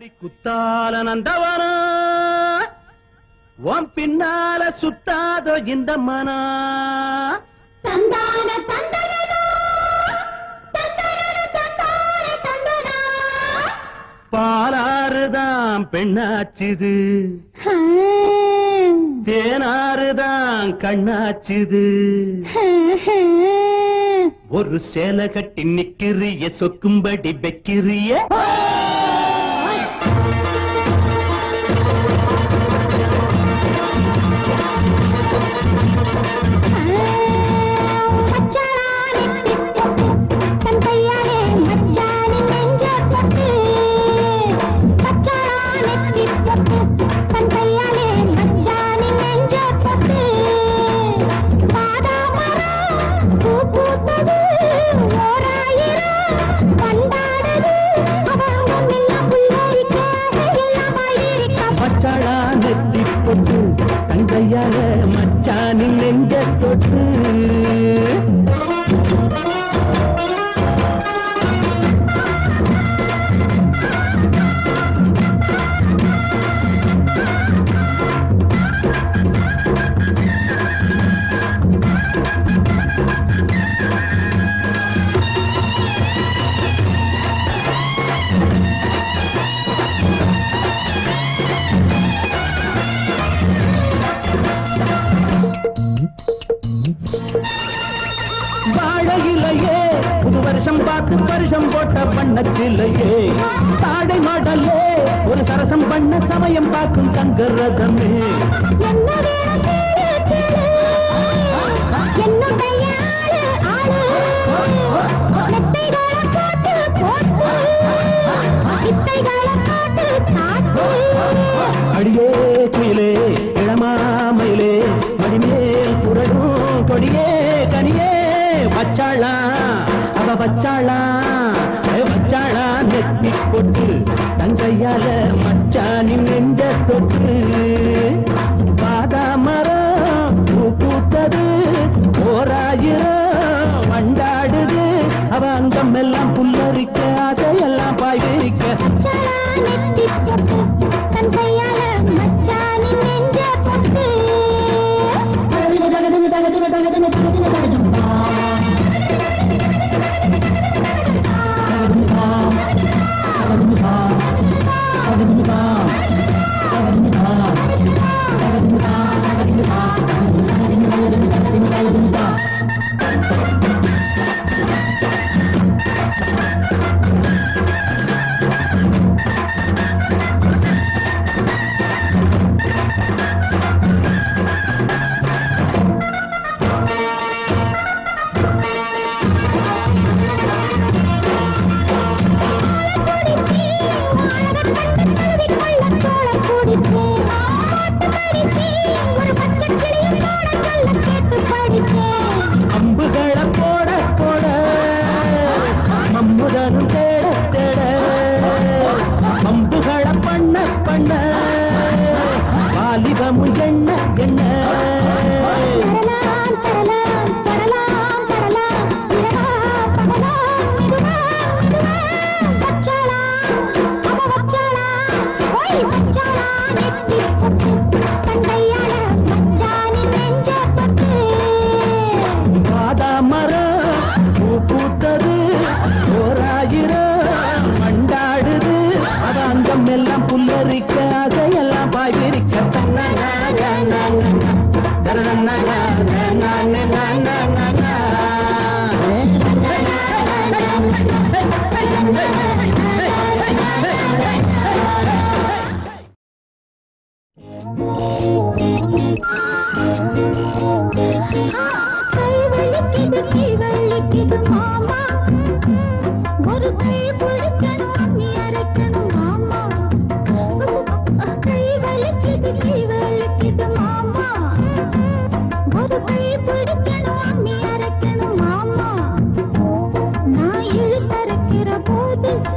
அடி குத்தால நந்தவனா உன் பின்னால சுத்தாதோ இந்த மனா தந்தான தந்தனனா தந்தனன தந்தான தந்தனா பாலாறுதான் பெண்ணாச்சுது தேனாறுதான் கண்ணாச்சுது ஒரு சேலை கட்டி நிக்கிறிய சொக்கும்படி வைக்கிறிய மச்சானே தன் கையாலே மச்சானின் நெஞ்ச தொட்டு மச்சானே தன் கையாலே மச்சானின் நெஞ்ச தொட்டு பாதாமரம் பூ பூத்தது ஓராயிரம் கொண்டாடுது அவங்க எல்லாம் புல்லரிக்க எல்லாம் ஆயிருக்க பச்சாளா நெத்தி பொட்டு தங்கையால மச்சானின் நெஞ்ச தொட்டு வாழையிலையே புது வருஷம் பார்த்து வருஷம் போட்ட வண்ணத்திலையே தாடை மாடலே ஒரு சரசம் பண்ண சமயம் பார்க்கும் சங்கரதமே என்ன வேணும் கேளு, கேளு. என்னுடைய ஆளு, ஆளு. மெத்தைகளை போட்டு, போட்டு. வித்தைகளை காட்டு, காட்டு. அடியே குயிலே இளமாமயிலே மடிமேல் புரடும் கொடியே கனியே வச்சாளா அவ வச்சாளா ஏ வச்சாளா நெத்தி பொட்டு தங்கையால மச்சானின் நெஞ்ச தொட்டு பாதாமரம் பூ பூத்தது ஓராயிரம் வண்டாடுது அவ அங்கம் எல்லாம் புல்லரிக்க ஆசையெல்லாம் பாய் விரிக்க மச்சானா நெத்தி பொட்டு, தன் கையால மச்சானின் நெஞ்ச தொட்டு. அம்புகளை போட போட மம்முதனும் தேட தேட அம்புகளை பண்ண பண்ண வாலிபமும் எண்ண எண்ண பாதாமரம் பூ பூத்தது ஓராயிரம் மண்டாடுது அது அங்கம் எல்லாம் புல்லரிக்க ஆசையெல்லாம் பாய் விரிக்க கை வலிக்குது கை வலிக்குது மாமா ஒரு கை பிடிக்கணும் அம்மி அரைக்கணும் மாமா கை வலிக்குது கை வலிக்குது மாமா ஒரு கை பிடிக்கணும் அம்மி அரைக்கணும் மாமா நான் இழுத்தரைக்கிற போது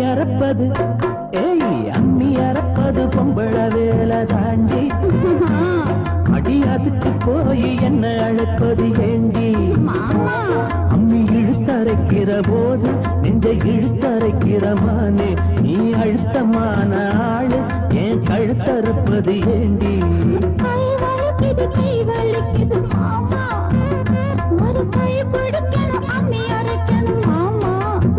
அறப்பது ஏய் அம்மி அறப்பது பொம்பள வேலை தாண்டி அடி அதுக்கு போய் என்ன அழைப்பது ஏண்டி மாமா அம்மி இழுத்தரைக்கிற போது நெஞ்சை இழுத்தரைக்கிற மானே நீ அழுத்தமான ஆளு ஏன் கழுத்தறுப்பது ஏண்டி கை வலிக்குது கை வலிக்குது மாமா ஒரு கை பிடிக்கணும் அம்மி அரைக்கணும் மாமா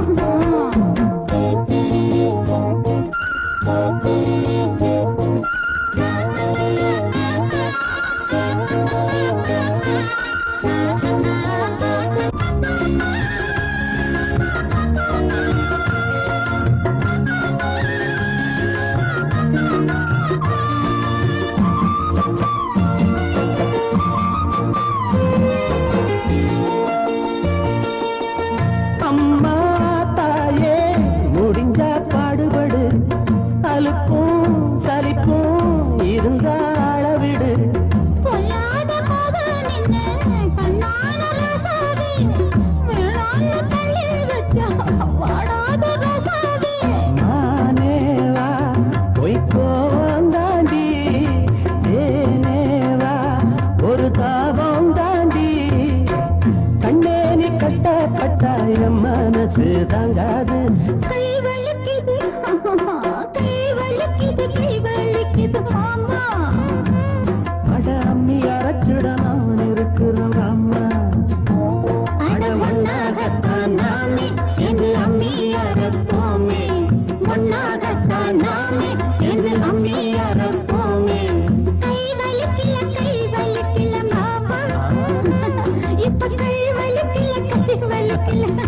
அம்மா தாயே முடிஞ்சா பாடுபடு அலுப்பும் சலிப்பும் இருந்தா அளவிடு பொல்லாத கோபம் நின்னு கண்ணால ரசாவே வேளாண்மை தள்ளி வச்சா வாடாத ரசாவே நானே வா பொய்க்கோவம் தாண்டி தேனே வா ஒரு தாபம் தாண்டி கண்ணே நீ கஷ்டப்பட்டா என் மனசு தாங்காது கை வலிக்குது கை வலிக்குது கை வலிக்குது மாமா அட அம்மி அரைச்சிட நான் இருக்கிறோம் அம்மா அட ஒன்னாகத்தான் நாமே சேர்ந்து அம்மி அரைப்போமே ஒன்னாகத்தான் நாமே சேர்ந்து அம்மி அரைப்போமே கை வலிக்கல கை வலிக்கல மாமா இப்ப கை வலிக்கல கை வலிக்கல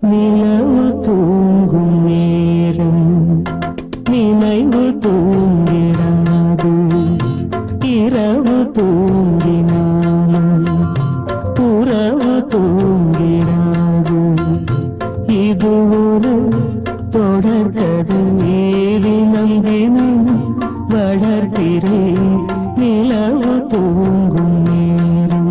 நிலவு தூங்கும் நேரம் நினைவு தூங்கிடாது இரவு தூங்கினாலும் உறவு தூங்கிடாது இது ஒரு தொடர்கதை தினம் தினம் வளர்க்கிறேன் நிலவு தூங்கும் நேரம்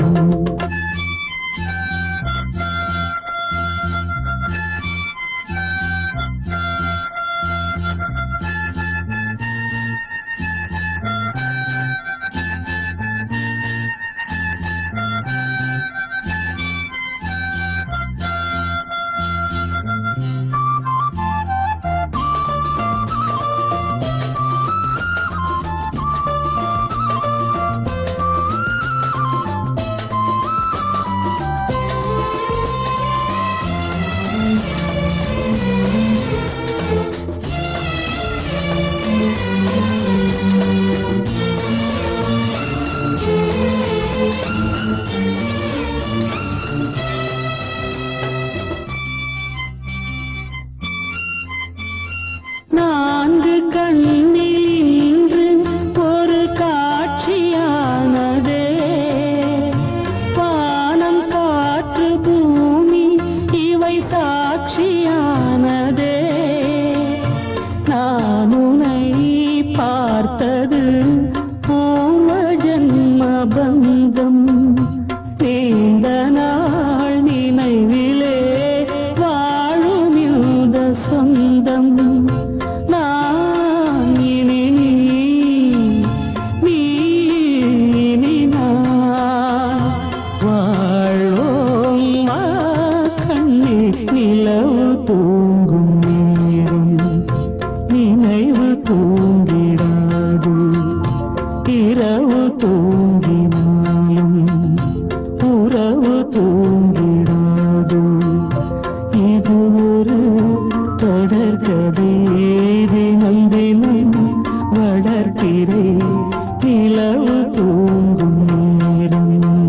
நான்கு கண்ணில் இன்று ஒரு காட்சியானதே வானம் காற்று பூமி இவை சாட்சியானதே நான் உன்னை பார்த்தது பூர்வ ஜன்ம பந்தம் நீண்ட நாள் நினைவிலே வாழும் இந்த சொந்தம் நான் இனி நீ நீ இனி நான் வாழ்வோம் வா கண்ணே நிலவு தூங்கும் நேரம் நினைவு தூங்கிடாது இரவு தூங்கினாலும் உறவு தூங்கிடாது இது ஒரு தொடர்கதை தினம் தினம் வளர்க்கிறேன் நிலவு தூங்கும் நேரம்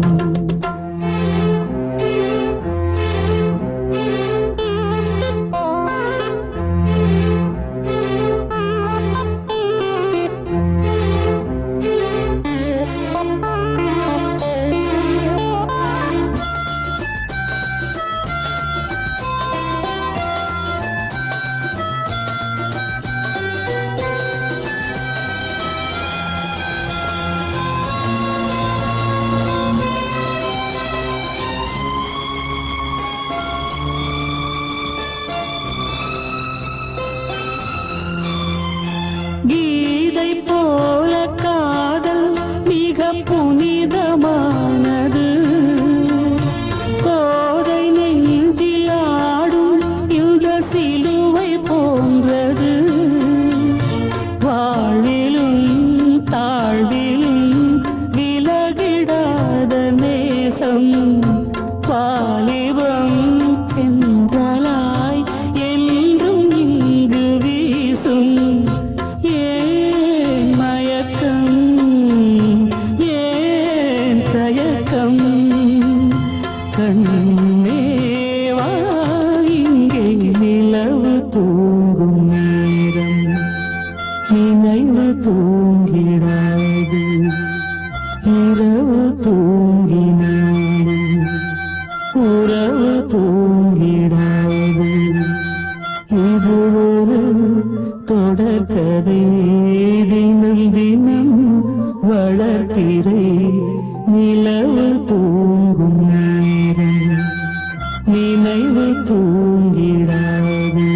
கீதை போல காதல் மிக புனிதமானது கோதை நெஞ்சில் ஆடும் இந்த சிலுவை போன்றது வாழ்விலும் தாழ்விலும் விலகிடாத நேசம் வாலிபம் தென்றலாய் என்றும் இங்கு வீசும் ஏன் மயக்கம் ஏன் தயக்கம் கண்ணேவா இங்கே நிலவு தூங்கும் நேரம் நினைவு தூங்கிடாது இரவு தூங்கினாலும் உறவு தூங்கிடாது இது ஒரு தொடர்கதை தினம் தினம் வளர்ப்பிறை நிலவு தூங்கும் நேரம் நினைவு தூங்கிடாது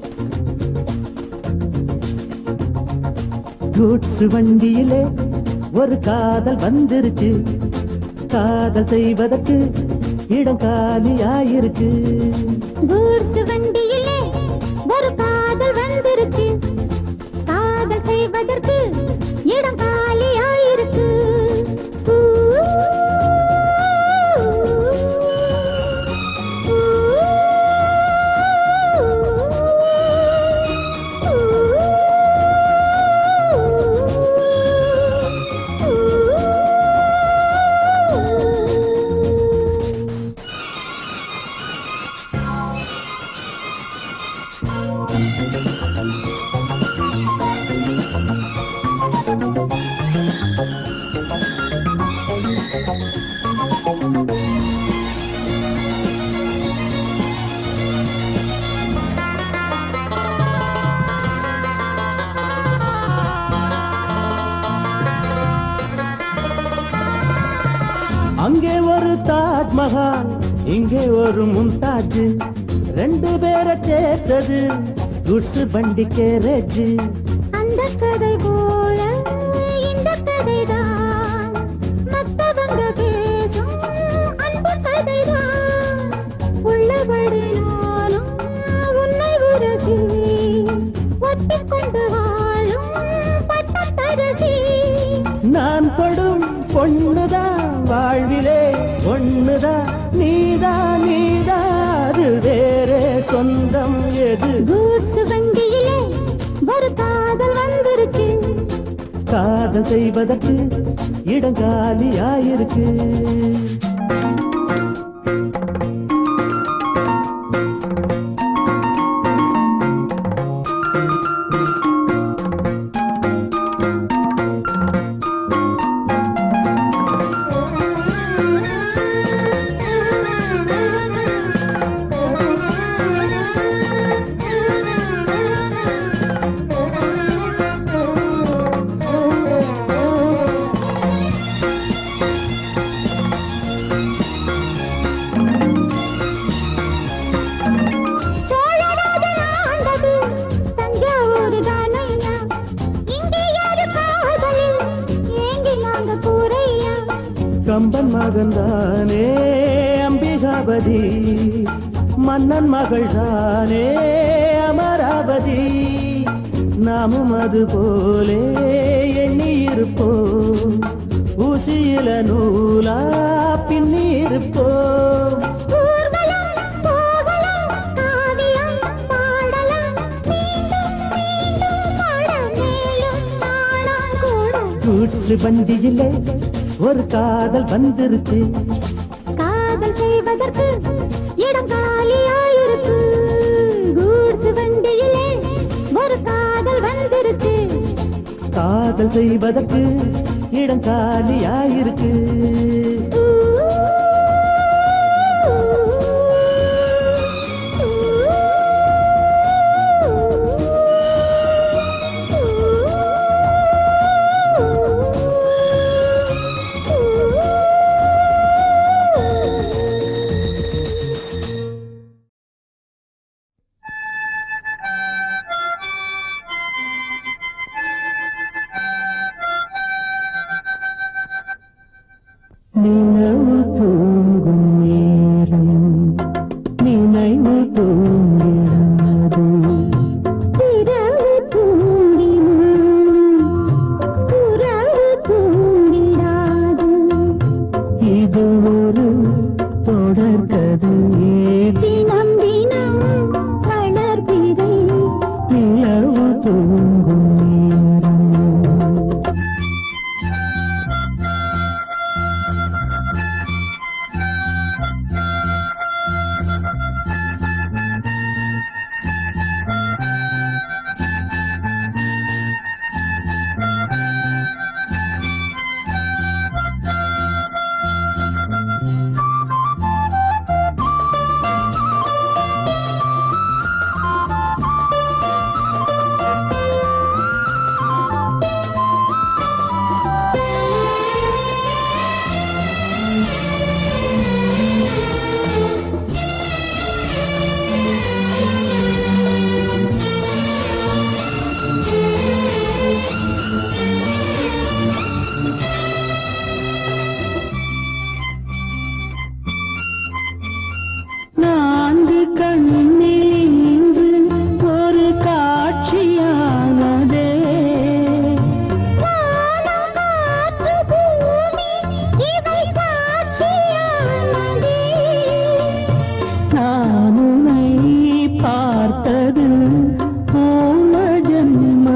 கூட்ஸ் வண்டியிலே ஒரு காதல் வந்துருச்சு காதல் செய்வதற்கு இடம் காலியாயிருக்கு கூர்சு வண்டியிலே ஒரு காதல் வந்துருச்சு காதல் செய்வதற்கு இடம் காலியாயிருக்கு ஊ, ஊ, ஊ. அங்கே ஒரு தாஜ்மஹால் இங்கே ஒரு மும்தாஜ் ரெண்டு பேரை சேர்த்தது குட்ஸ் வண்டி கேரேஜ் அந்த கதை போல இந்த கதைதான் மத்தவங்க பேசும் அன்பு கதைதான் உள்ளபடி நானும் உன்னை உரசி ஒட்டிக் கொண்டு வாழும் பட்டத்தரசி நான் படும் பொண்ணுதான் வாழ்விலே ஒண்ணுதான் நீதான் நீதான் அது வேறே சொந்தம் எது கூட்ஸ் வண்டியிலே ஒரு காதல் வந்துருச்சு காதல் செய்வதற்கு இடம் காலியாயிருக்கு சோழராஜன் ஆண்டது தஞ்சாவூர் தானையா இங்கே யாரு காதலில் ஏங்கி நாங்க கூரையா கம்பன் மகன் தானே அம்பிகாபதி மன்னன் மகள் தானே அமராவதி நாமும் அது போலே எண்ணி இருப்போம் ஊசியில நூலா பின்னி இருப்போம் ஊர்வலம் போகலாம் காவியம் பாடலாம் மீண்டும் மீண்டும் பாட மேலும் நாடாம் கூட கூற்று வண்டியிலே ஒரு காதல் வந்துருச்சு காதல் செய்வதற்கு இடம் காலியாயிருக்கு கூட்ஸ் வண்டியிலே ஒரு காதல் வந்துருச்சு காதல் செய்வதற்கு இடம் காலியாயிருக்கு ஊ, நீ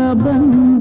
பந்தம்